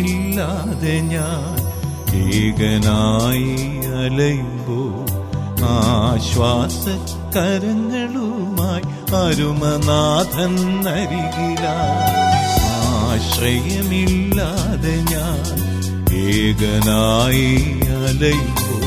ആശ്രയമില്ലാതെ ഞാൻ ഏകനായി അലയുമ്പോൾ ആശ്വാസക്കരങ്ങളുമായി അരുമനാഥൻ അരികില ആശ്രയമില്ലാതെ ഞാൻ ഏകനായി അലയുമ്പോൾ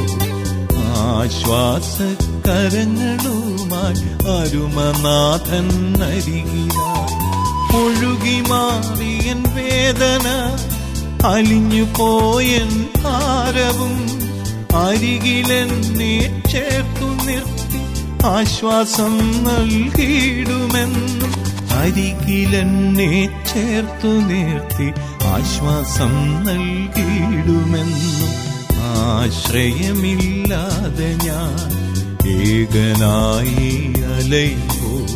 ആശ്വാസക്കരങ്ങളുമായി അരുമനാഥൻ അരികിലായി ഒഴുകി മാറിയൻ വേദന അലിഞ്ഞു പോയൻ ഭാരവും അരികിലെന്നെ ചേർത്തു നിർത്തി ആശ്വാസം നൽകിയിടുമെന്നും അരികിലെന്നെ ചേർത്തു നിർത്തി ആശ്വാസം നൽകിയിടുമെന്നും ആശ്രയമില്ലാതെ ഞാൻ ഏകനായി അലയുമ്പോൾ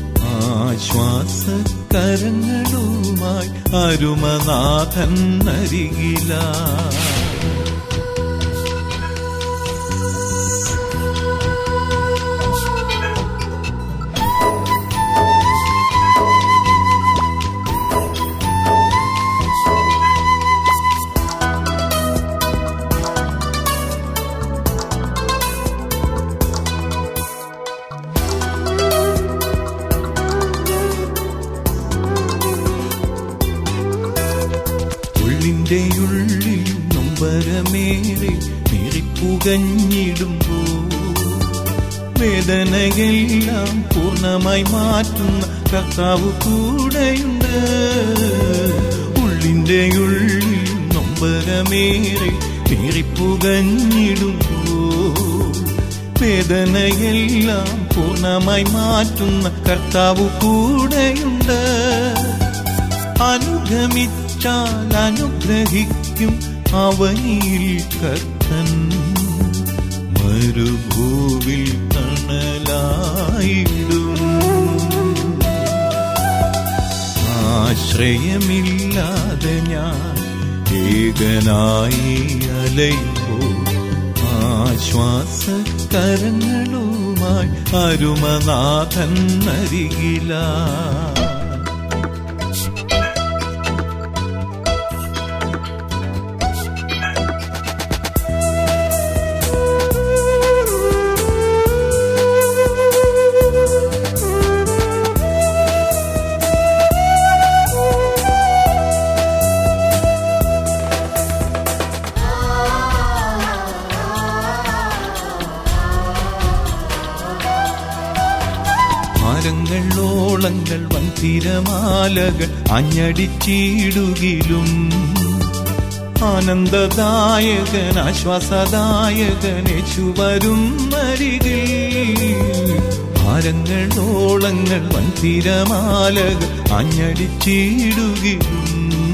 ആശ്വാസക്കരങ്ങളുമായി അരുമനാഥൻ അരികില ഉള്ളിന്റെ ഉള്ളിൽ നൊമ്പരമേറെ നീറിപ്പുകഞ്ഞിടുമ്പോ വേദനയെല്ലാം പൂർണ്ണമായി മാറ്റുന്ന കർത്താവ് കൂടെയുണ്ട് ഉള്ളിന്റെ ഉള്ളിൽ നൊമ്പരമേറെ നീറിപ്പുകഞ്ഞിടുമ്പോ വേദനയെല്ലാം പൂർണ്ണമായി മാറ്റുന്ന കർത്താവ് കൂടെയുണ്ട് അനുഗമിച്ചാൽ അനുഗ്രഹിക്കും അവനിൽ കർത്തൻ മരുഭൂവിൽ തണലായിടും ആശ്രയമില്ലാതെ ഞാൻ ഏകനായി അലയുമ്പോൾ ആശ്വാസകരങ്ങളുമായി അരുമനാഥൻ അരികിലാ മരങ്ങളോളങ്ങൾ വൻതിരമാലകൾ അഞ്ഞടിച്ചിടുകിലും ആനന്ദദായകൻ ആശ്വാസദായകൻ യേശുവരും അരികിൽ മരങ്ങളോളങ്ങൾ വൻതിരമാലകൾ അഞ്ഞടിച്ചിടുകിലും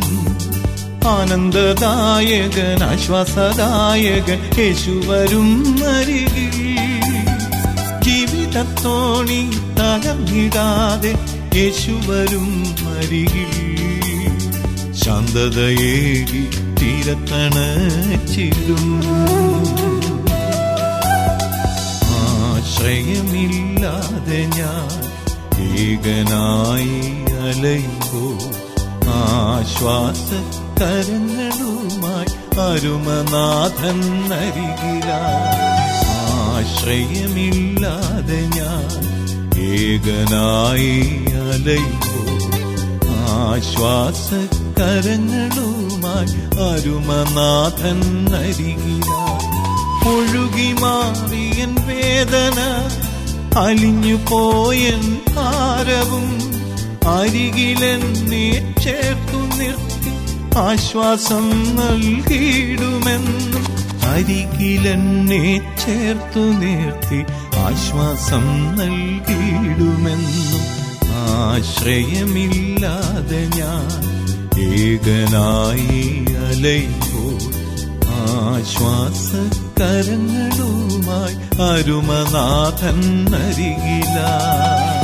ആനന്ദദായകൻ ആശ്വാസദായകൻ യേശുവരും അരികിൽ ജീവിതത്തോണി തകർന്നിടാതെ യേശുവരും അരികിൽ ശാന്തതയേകി തീരത്തണച്ചിടും ആശ്രയമില്ലാതെ ഞാൻ ഏകനായി അലയുമ്പോൾ ആശ്വാസകരങ്ങളുമായി അരുമനാഥൻ അരികിലായി ആശ്രയമില്ലാതെ ഞാൻ ഏകനായി അലയുമ്പോൾ ആശ്വാസകരങ്ങളുമായി അരുമനാഥൻ അരികിലായി ഒഴുകി മാറിയൻ വേദന അലിഞ്ഞു പോയൻ ഭാരവും അരികിലെന്നെ ചേർത്തു നിർത്തി ആശ്വാസം നൽകിയിടുമെന്നും അരികിലെന്നെ ചേർത്തു നിർത്തി ആശ്വാസം നൽകിയിടുമെന്നും ആശ്രയമില്ലാതെ ഞാൻ ഏകനായി അലയുമ്പോൾ ആശ്വാസകരങ്ങളുമായി അരുമനാഥൻ അരികിലാ